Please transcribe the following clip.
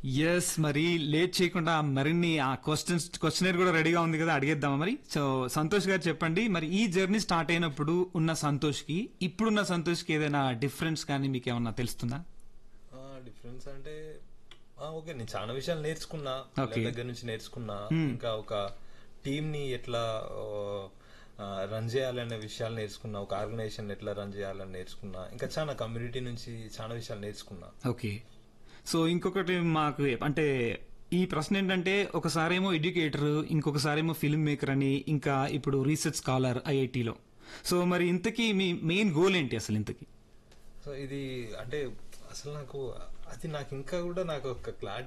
Yes మరి late చేయకుండా మరిన్ని ఆ క్వశ్చన్స్ క్వశ్చనర్ కూడా రెడీగా ఉంది కదా అడిగేద్దామా మరి సో సంతోష్ గారు చెప్పండి మరి ఈ జర్నీ స్టార్ట్ అయినప్పుడు ఉన్న సంతోష్ కి ఇప్పుడున్న సంతోష్ కి ఏదైనా డిఫరెన్స్ కానీ మీకు ఏమన్నా తెలుస్తుందా డిఫరెన్స్ అంటే ఆ, ఓకే నేను చాలా విషయాలు నేర్చుకున్నా Okay. పిల్లల దగ్గర నుంచి నేర్చుకున్నా ఇంకా ఒక టీమ్ ని ఎట్లా రన్ చేయాలనే విషయాలు నేర్చుకున్నా ఒక ఆర్గనైజేషన్ ఎట్లా రన్ చేయాలని నేర్చుకున్నా ఇంకా చాలా కమ్యూనిటీ నుంచి చాలా విషయాలు నేర్చుకున్నా ఓకే సో ఇంకొకటి మాకు అంటే ఈ ప్రశ్న ఏంటంటే ఒకసారేమో ఎడ్యుకేటర్ ఇంకొకసారేమో ఫిల్మ్ మేకర్ అని ఇంకా ఇప్పుడు రీసెర్చ్ స్కాలర్ ఐఐటిలో సో మరి ఇంతకీ మీ మెయిన్ గోల్ ఏంటి అసలు ఇంతకీ సో ఇది అంటే అసలు నాకు అది నాకు ఇంకా కూడా నాకు ఒక క్లారిటీ